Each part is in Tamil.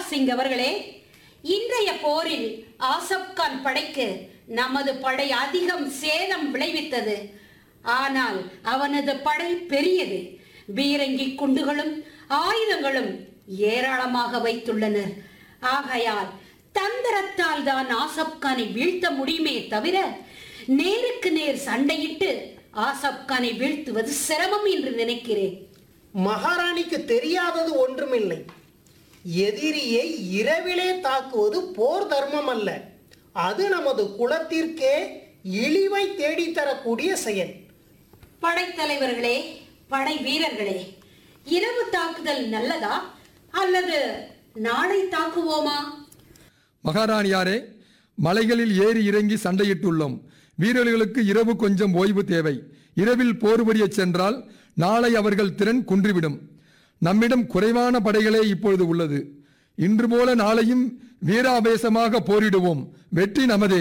சிங் அவர்களே இன்றைய போரில் ஆசப் கான் படைக்கு நமது படை அதிகம் சேதம் விளைவித்தது ஆனால் அவனது படை பெரியது பீரங்கி குண்டுகளும் ஆயுதங்களும் ஏராளமாக வைத்துள்ளனர் ஆகையால் தந்திரத்தால் தான் ஆசப் கானை வீழ்த்த முடியுமே தவிர நேருக்கு நேர் சண்டையிட்டு ஆசப் கானை வீழ்த்துவது சிரமம் என்று நினைக்கிறேன் மகாராணிக்கு தெரியாதது ஒன்றுமில்லை எதிரியை இரவிலே தாக்குவது போர் தர்மம் அல்ல அது நமது குலத்திற்கே இழிவை தேடித்தரக்கூடிய செயல் படைத்தலைவர்களே படை வீரர்களே இரவு தாக்குதல் நல்லதா அல்லது நாளை தாக்குவோமா மகாராணியாரே மலைகளில் ஏறி இறங்கி சண்டையிட்டுள்ளோம் வீரர்களுக்கு இரவு கொஞ்சம் ஓய்வு தேவை இரவில் போர் புரியச் சென்றால் நாளை அவர்கள் திறன் குன்றிவிடும் நம்மிடம் குறைவான படைகளே இப்பொழுது உள்ளது இன்று போல நாளையும் வீராவேசமாக போரிடுவோம் வெற்றி நமதே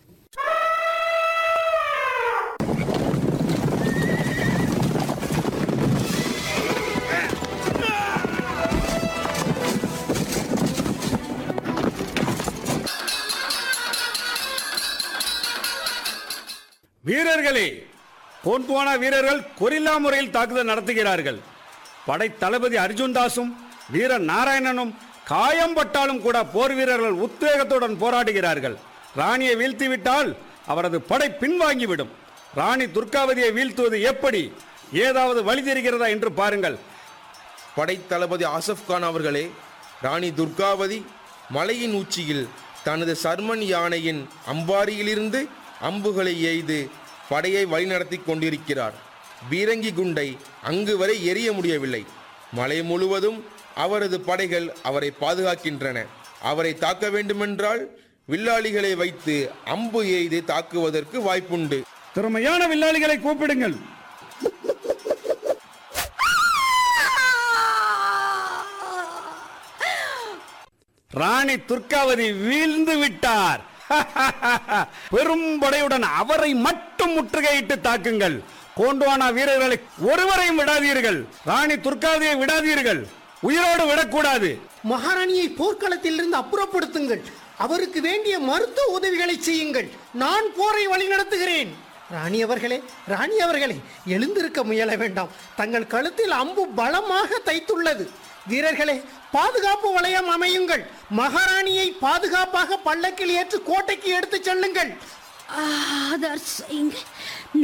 வீரர்களே கோண்ட்வானா வீரர்கள் கொரில்லா முறையில் தாக்குதல் நடத்துகிறார்கள் படை தளபதி அர்ஜுன் தாஸும் வீர நாராயணனும் காயம்பட்டாலும் கூட போர் வீரர்கள் உத்வேகத்துடன் போராடுகிறார்கள் ராணியை வீழ்த்திவிட்டால் அவரது படை பின்வாங்கிவிடும் ராணி துர்காவதியை வீழ்த்துவது எப்படி ஏதாவது வழி தெரிகிறதா என்று பாருங்கள் படைத்தளபதி ஆசப் கான் அவர்களே ராணி துர்காவதி மலையின் உச்சியில் தனது சர்மன் யானையின் அம்பாரியிலிருந்து அம்புகளை எய்து படையை வழிநடத்தி கொண்டிருக்கிறார் பீரங்கி குண்டை அங்கு வரை எரிய முடியவில்லை மலை முழுவதும் அவரது படைகள் அவரை பாதுகாக்கின்றன அவரை தாக்க வேண்டுமென்றால் வில்லாளிகளை வைத்து அம்பு எய்து தாக்குவதற்கு வாய்ப்புண்டு திறமையான வில்லாளிகளை கூப்பிடுங்கள் ராணி துர்காவதி வீழ்ந்து விட்டார் பெரும் படையுடன் அவரை மட்டும் முற்றுகையிட்டு தாக்குங்கள் கோண்டுவானா வீரர்களை ஒருவரையும் விடாதீர்கள் ராணி துர்காவதியை விடாதீர்கள் உயிரோடு விடக்கூடாது மகாராணியை போர்க்களத்திலிருந்து அப்புறப்படுத்துங்கள் அவருக்கு வேண்டிய மருத்துவ உதவிகளை செய்யுங்கள் நான் போரை வழிநடத்துகிறேன் ராணி அவர்களே ராணி அவர்களே எழுந்திருக்க முயல வேண்டாம் தங்கள் கழுத்தில் அம்பு பலமாக தைத்துள்ளது வீரர்களே பாதுகாப்பு வளையம் அமையுங்கள் மகாராணியை பாதுகாப்பாக பல்லக்கில் ஏற்று கோட்டைக்கு எடுத்துச் செல்லுங்கள் ஆதர் சிங்